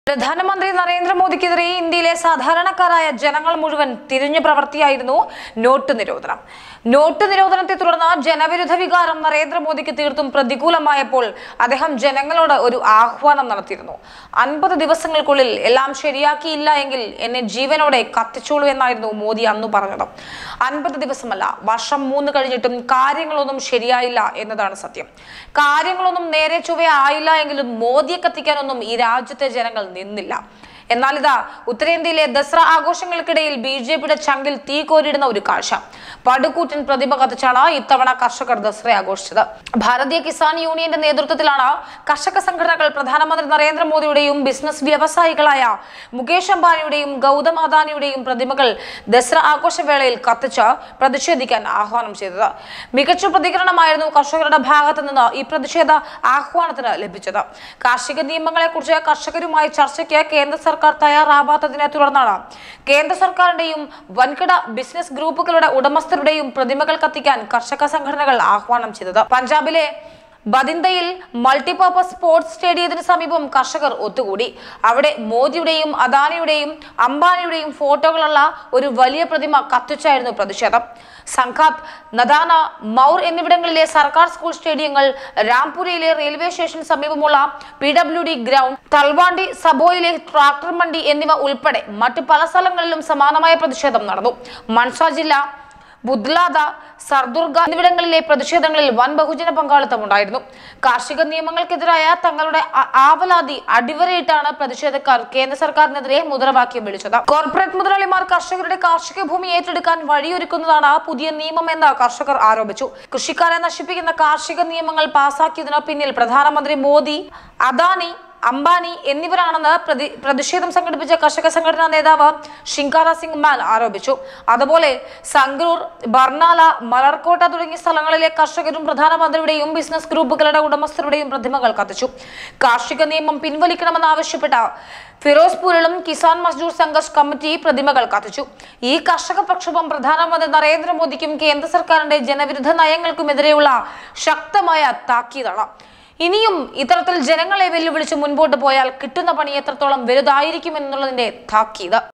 പ്രധാനമന്ത്രി നരേന്ദ്രമോദിക്കെതിരെ ഇന്ത്യയിലെ സാധാരണക്കാരായ ജനങ്ങൾ മുഴുവൻ തിരിഞ്ഞു പ്രവർത്തിയായിരുന്നു നോട്ട് നിരോധനം നോട്ട് നിരോധനത്തെ തുടർന്ന് ജനവിരുദ്ധ വികാരം നരേന്ദ്രമോദിക്ക് തീർത്തും പ്രതികൂലമായപ്പോൾ അദ്ദേഹം ജനങ്ങളോട് ഒരു ആഹ്വാനം നടത്തിയിരുന്നു അൻപത് ദിവസങ്ങൾക്കുള്ളിൽ എല്ലാം ശരിയാക്കിയില്ല എങ്കിൽ എന്നെ ജീവനോടെ കത്തിച്ചോളൂ എന്നായിരുന്നു മോദി അന്ന് പറഞ്ഞത് അൻപത് ദിവസമല്ല വർഷം മൂന്ന് കഴിഞ്ഞിട്ടും കാര്യങ്ങളൊന്നും ശരിയായില്ല എന്നതാണ് സത്യം കാര്യങ്ങളൊന്നും നേരെ ചൊവ്വ ആയില്ല എങ്കിലും മോദിയെ കത്തിക്കാനൊന്നും ഈ രാജ്യത്തെ ജനങ്ങൾ നിന്നില്ല എന്നാൽ ഇതാ ഉത്തരേന്ത്യയിലെ ദസറ ആഘോഷങ്ങൾക്കിടയിൽ ബി ജെ പിയുടെ ചങ്കിൽ തീ കോരിടുന്ന ഒരു കാഴ്ച പടുകൂറ്റൻ പ്രതിഭ കത്തിച്ചാണ് ഇത്തവണ കർഷകർ ദസറ ആഘോഷിച്ചത് ഭാരതീയ കിസാൻ യൂണിയന്റെ നേതൃത്വത്തിലാണ് കർഷക സംഘടനകൾ പ്രധാനമന്ത്രി നരേന്ദ്രമോദിയുടെയും ബിസിനസ് വ്യവസായികളായ മുകേഷ് അംബാനിയുടെയും ഗൗതം അദാനിയുടെയും പ്രതിമകൾ ദസറ ആഘോഷവേളയിൽ കത്തിച്ച് പ്രതിഷേധിക്കാൻ ആഹ്വാനം ചെയ്തത് മികച്ച പ്രതികരണമായിരുന്നു കർഷകരുടെ ഭാഗത്ത് നിന്ന് ഈ പ്രതിഷേധ ആഹ്വാനത്തിന് ലഭിച്ചത് കാർഷിക നിയമങ്ങളെക്കുറിച്ച് കർഷകരുമായി ചർച്ചയ്ക്ക് കേന്ദ്ര സർക്കാർ തയ്യാറാവാത്തതിനെ തുടർന്നാണ് കേന്ദ്ര സർക്കാരിന്റെയും വൻകിട ബിസിനസ് ഗ്രൂപ്പുകളുടെ ഉടമസ്ഥരുടെയും പ്രതിമകൾ കത്തിക്കാൻ കർഷക സംഘടനകൾ ആഹ്വാനം ചെയ്തത് പഞ്ചാബിലെ ബദിന്തയിൽ മൾട്ടിപർപ്പസ് സ്പോർട്സ് സ്റ്റേഡിയത്തിന് സമീപം കർഷകർ ഒത്തുകൂടി അവിടെ മോദിയുടെയും അദാനിയുടെയും അംബാനിയുടെയും ഫോട്ടോകളുള്ള ഒരു വലിയ പ്രതിമ കത്തിച്ചായിരുന്നു പ്രതിഷേധം സംഘാത് നദാന മൗർ എന്നിവിടങ്ങളിലെ സർക്കാർ സ്കൂൾ സ്റ്റേഡിയങ്ങൾ രാംപുരയിലെ റെയിൽവേ സ്റ്റേഷൻ സമീപമുള്ള P W D ground Talwandi സബോയിലെ ട്രാക്ടർ മണ്ഡി എന്നിവ ഉൾപ്പെടെ മറ്റ് പല സ്ഥലങ്ങളിലും സമാനമായ പ്രതിഷേധം നടന്നു മൺസ ജില്ല ബുദ്ലാദ സർദുർഗ എന്നിവിടങ്ങളിലെ പ്രതിഷേധങ്ങളിൽ വൻ ബഹുജന പങ്കാളിത്തം ഉണ്ടായിരുന്നു കാർഷിക നിയമങ്ങൾക്കെതിരായ തങ്ങളുടെ ആ- ആവലാതി അടിവരയിട്ടാണ് പ്രതിഷേധക്കാർ കേന്ദ്ര സർക്കാരിനെതിരെ മുദ്രാവാക്യം വിളിച്ചത് കോർപ്പറേറ്റ് മുതലാളിമാർ കർഷകരുടെ കാർഷിക ഭൂമി ഏറ്റെടുക്കാൻ വഴിയൊരുക്കുന്നതാണ് പുതിയ നിയമം എന്ന് കർഷകർ ആരോപിച്ചു കൃഷിക്കാരെ നശിപ്പിക്കുന്ന കാർഷിക നിയമങ്ങൾ പാസാക്കിയതിന് പിന്നിൽ പ്രധാനമന്ത്രി മോദി അദാനി അംബാനി എന്നിവരാണെന്ന് പ്രതി പ്രതിഷേധം സംഘടിപ്പിച്ച കർഷക സംഘടനാ നേതാവ് ഷിങ്കാര സിംഗ് മാൻ ആരോപിച്ചു അതുപോലെ സംഗ്രൂർ ബർണാല മലർക്കോട്ട തുടങ്ങിയ സ്ഥലങ്ങളിലെ കർഷകരും പ്രധാനമന്ത്രിയുടെയും ബിസിനസ് ഗ്രൂപ്പുകളുടെ ഉടമസ്ഥരുടെയും പ്രതിമകൾ കത്തിച്ചു കാർഷിക നിയമം പിൻവലിക്കണമെന്നാവശ്യപ്പെട്ട ഫിറോസ്പൂരിലും കിസാൻ മസ്ദൂർ സംഘർഷ് കമ്മിറ്റി പ്രതിമകൾ കത്തിച്ചു ഈ കർഷക പ്രക്ഷോഭം പ്രധാനമന്ത്രി നരേന്ദ്രമോദിക്കും കേന്ദ്ര സർക്കാരിന്റെ ജനവിരുദ്ധ നയങ്ങൾക്കുമെതിരെയുള്ള ശക്തമായ താക്കീതാണ് ഇനിയും ഇത്തരത്തിൽ ജനങ്ങളെ വെല്ലുവിളിച്ച് മുൻപോട്ട് പോയാൽ കിട്ടുന്ന പണി എത്രത്തോളം വലുതായിരിക്കും എന്നുള്ളതിന്റെ താക്കീത്